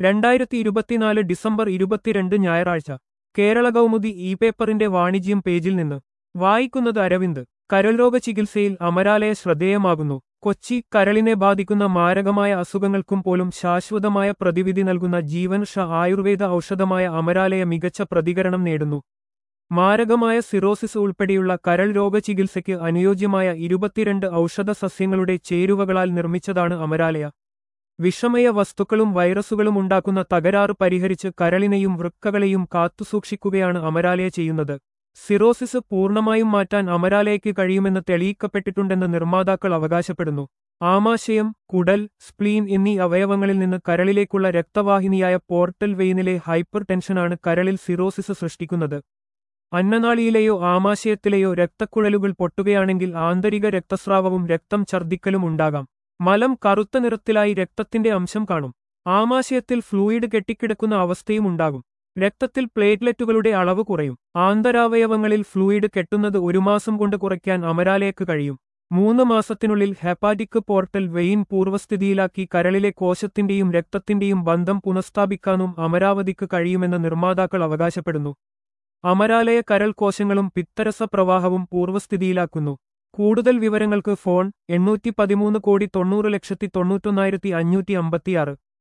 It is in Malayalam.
രണ്ടായിരത്തി ഇരുപത്തിനാല് ഡിസംബർ ഇരുപത്തിരണ്ട് ഞായറാഴ്ച കേരള കൗമുദി ഇ പേപ്പറിന്റെ വാണിജ്യം പേജിൽ നിന്ന് വായിക്കുന്നത് അരവിന്ദ് കരൾരോഗ ചികിത്സയിൽ അമരാലയ ശ്രദ്ധേയമാകുന്നു കൊച്ചി കരളിനെ ബാധിക്കുന്ന മാരകമായ അസുഖങ്ങൾക്കും പോലും ശാശ്വതമായ പ്രതിവിധി നൽകുന്ന ജീവൻഷ ആയുർവേദ ഔഷധമായ അമരാലയ മികച്ച പ്രതികരണം നേടുന്നു മാരകമായ സിറോസിസ് ഉൾപ്പെടെയുള്ള കരൾ രോഗ ചികിത്സയ്ക്ക് അനുയോജ്യമായ ഇരുപത്തിരണ്ട് ഔഷധ സസ്യങ്ങളുടെ ചേരുവകളാൽ നിർമ്മിച്ചതാണ് അമരാലയ വിഷമയ വസ്തുക്കളും വൈറസുകളും ഉണ്ടാക്കുന്ന തകരാറ് പരിഹരിച്ച് കരളിനെയും വൃക്കകളെയും കാത്തുസൂക്ഷിക്കുകയാണ് അമരാലയ ചെയ്യുന്നത് സിറോസിസ് പൂർണ്ണമായും മാറ്റാൻ അമരാലയ്ക്ക് കഴിയുമെന്ന് തെളിയിക്കപ്പെട്ടിട്ടുണ്ടെന്ന് നിർമ്മാതാക്കൾ അവകാശപ്പെടുന്നു ആമാശയം കുടൽ സ്പ്ലീൻ എന്നീ അവയവങ്ങളിൽ നിന്ന് കരളിലേക്കുള്ള രക്തവാഹിനിയായ പോർട്ടൽ വെയിനിലെ ഹൈപ്പർ ടെൻഷനാണ് കരളിൽ സിറോസിസ് സൃഷ്ടിക്കുന്നത് അന്നനാളിയിലെയോ ആമാശയത്തിലെയോ രക്തക്കുഴലുകൾ പൊട്ടുകയാണെങ്കിൽ ആന്തരിക രക്തസ്രാവവും രക്തം ഛർദ്ദിക്കലും ഉണ്ടാകാം മലം കറുത്ത നിറത്തിലായി രക്തത്തിന്റെ അംശം കാണും ആമാശയത്തിൽ ഫ്ലൂയിഡ് കെട്ടിക്കിടക്കുന്ന അവസ്ഥയും ഉണ്ടാകും രക്തത്തിൽ പ്ലേറ്റ്ലെറ്റുകളുടെ അളവ് കുറയും ആന്തരാവയവങ്ങളിൽ ഫ്ലൂയിഡ് കെട്ടുന്നത് ഒരു മാസം കൊണ്ട് കുറയ്ക്കാൻ അമരാലയക്ക് കഴിയും മൂന്ന് മാസത്തിനുള്ളിൽ ഹെപ്പാറ്റിക് പോർട്ടൽ വെയിൻ പൂർവ്വസ്ഥിതിയിലാക്കി കരളിലെ കോശത്തിന്റെയും രക്തത്തിന്റെയും ബന്ധം പുനഃസ്ഥാപിക്കാനും അമരാവതിക്ക് കഴിയുമെന്ന് നിർമ്മാതാക്കൾ അവകാശപ്പെടുന്നു അമരാലയ കരൾ കോശങ്ങളും പിത്തരസ പ്രവാഹവും പൂർവ്വസ്ഥിതിയിലാക്കുന്നു കൂടുതൽ വിവരങ്ങൾക്ക് ഫോൺ എണ്ണൂറ്റി പതിമൂന്ന് കോടി തൊണ്ണൂറ് ലക്ഷത്തി തൊണ്ണൂറ്റൊന്നായിരത്തി അഞ്ഞൂറ്റി അമ്പത്തിയാറ്